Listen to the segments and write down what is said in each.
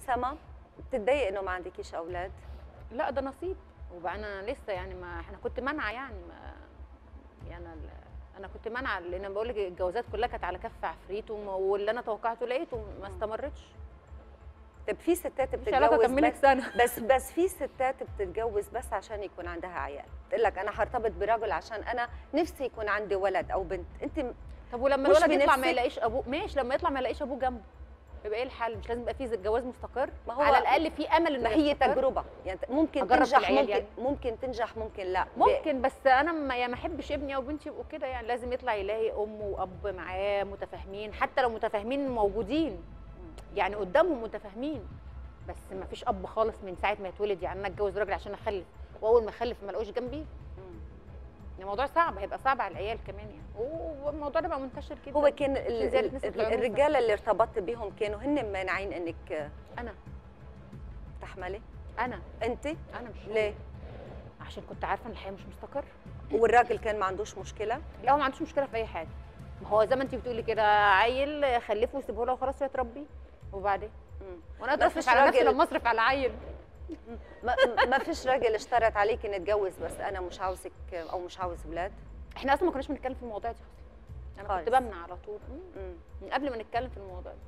سما بتتضايق انه ما عندكيش اولاد لا ده نصيب وبقى انا لسه يعني ما احنا كنت منعه يعني ما يعني انا انا كنت منعه لان بقول لك الجوازات كلها كانت على كف عفريت وما- واللي انا توقعته لقيته ما استمرتش طب في ستات مش علاقه بتتجوز كملت بس سنه بس بس في ستات بتتجوز بس عشان يكون عندها عيال بتقول لك انا هرتبط برجل عشان انا نفسي يكون عندي ولد او بنت انت م- طب ولما مش الولد يطلع ما بنفسك؟ يلاقيش ابوه ماشي لما يطلع ما يلاقيش ابوه جنبه يبقى ايه الحل مش لازم يبقى في جواز مستقر ما هو- على الاقل في امل انه ما هي يستقر. تجربه يعني ممكن أجرب في تنجح العيال ممكن يعني. ممكن تنجح ممكن لا ممكن بس انا ما يعني ما احبش ابني او بنتي يبقوا كده يعني لازم يطلع يلاقي ام واب معاه متفاهمين حتى لو متفاهمين موجودين يعني قدامهم متفاهمين بس ما فيش اب خالص من ساعه ما يتولد يعني انا اتجوز راجل عشان اخلف واول ما اخلف ما الاقوش جنبي مم. الموضوع صعب هيبقى صعب على العيال كمان يعني والموضوع ده بقى منتشر جدا هو كان عشان ال- زيادة ال- نسبة ال- العنف. الرجاله اللي ارتبطت بيهم كانوا هن مانعين انك انا تحملي انا انت انا مش هو. ليه عشان كنت عارفه ان الحياه مش مستقر والراجل كان ما عندوش مشكله لا هو ما عندوش مشكله في اي حاجه ما هو زي ما انت بتقولي كده عيل خلفه وسيبه له وخلاص هو يتربي وبعدين مم. وانا ما اصرف فيش على نفسي راجل- لما اصرف على عيل ما, ما فيش راجل اشترط عليك نتجوز بس انا مش عاوزك او مش عاوز اولاد احنا اصلا ما كناش بنتكلم في المواضيع دي اصلا انا كنت خالص. بمنع على طول مم. مم. من قبل ما نتكلم في الموضوع ده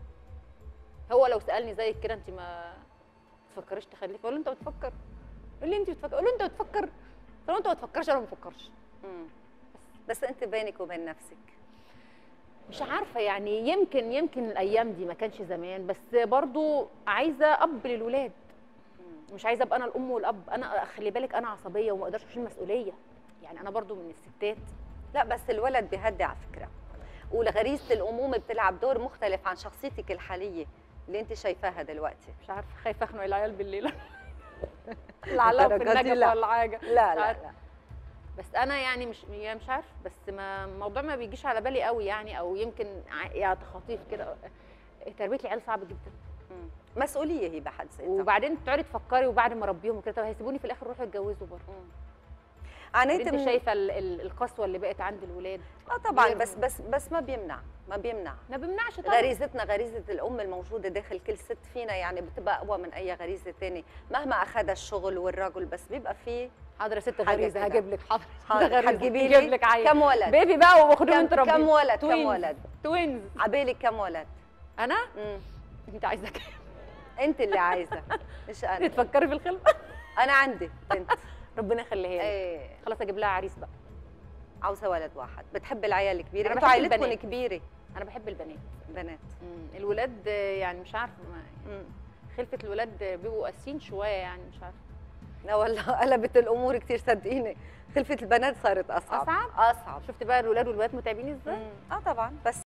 هو لو سالني زيك كده انت ما تفكريش تخلفي اقول له انت بتفكر يقول لي انت بتفكر اقول له انت بتفكر طالما انت ما بتفكرش انا ما بفكرش مم. بس انت بينك وبين نفسك مش عارفه يعني يمكن يمكن الايام دي ما كانش زمان بس برضو عايزه اب للولاد مم. مش عايزه ابقى انا الام والاب انا خلي بالك انا عصبيه وما اقدرش اشيل مسؤوليه يعني انا برضو من الستات لا بس الولد بيهدي على فكره وغريزه الامومه بتلعب دور مختلف عن شخصيتك الحاليه اللي انت شايفاها دلوقتي مش عارفه خايفه اخنق العيال بالليل لعلها في الدرجة دي النجف لا. ولا حاجه لا مش لا, عارفة. لا. بس انا يعني مش يعني مش عارفه بس ما الموضوع ما بيجيش على بالي قوي يعني او يمكن ع- يعني تخاطيف كده تربيه العيال صعب جدا مم. مسؤوليه هي بحد ذاتها وبعدين تقعدي تفكري وبعد ما اربيهم وكده طب هيسيبوني في الاخر يروحوا يتجوزوا بره مم. عانيت انت من شايفه ال- ال- القسوه اللي بقت عند الولاد اه طبعا غير- بس بس بس ما بيمنع ما بيمنع ما بيمنعش طبعا غريزتنا غريزه الام الموجوده داخل كل ست فينا يعني بتبقى اقوى من اي غريزه ثانيه مهما اخذ الشغل والرجل بس بيبقى في حاضر يا ست حاجة غريزه كده. هجيب لك حاضر حاضر، غريزة. هتجيبي هجيب لي لك عيل كم ولد بيبي بقى وخدوهم انت كم, كم ربيه ولد كم توينز. ولد توينز عبالك كم ولد انا مم. انت عايزه كام انت اللي عايزه مش انا تفكري في الخلفه انا عندي بنت ربنا يخليها لك ايه خلاص اجيب لها عريس بقى عاوزه ولد واحد بتحب العيال الكبيره أنا انتوا بحب عائلتكم البنات. كبيره انا بحب البنات بنات مم. الولاد آه، يعني مش عارفه ما- مم. خلفه الولاد آه، بيبقوا قاسيين شويه يعني مش عارفه لا والله قلبت الامور كثير صدقيني خلفه البنات صارت اصعب أصعب؟ اصعب شفت بقى الولاد والبنات متعبين ازاي مم. اه طبعا بس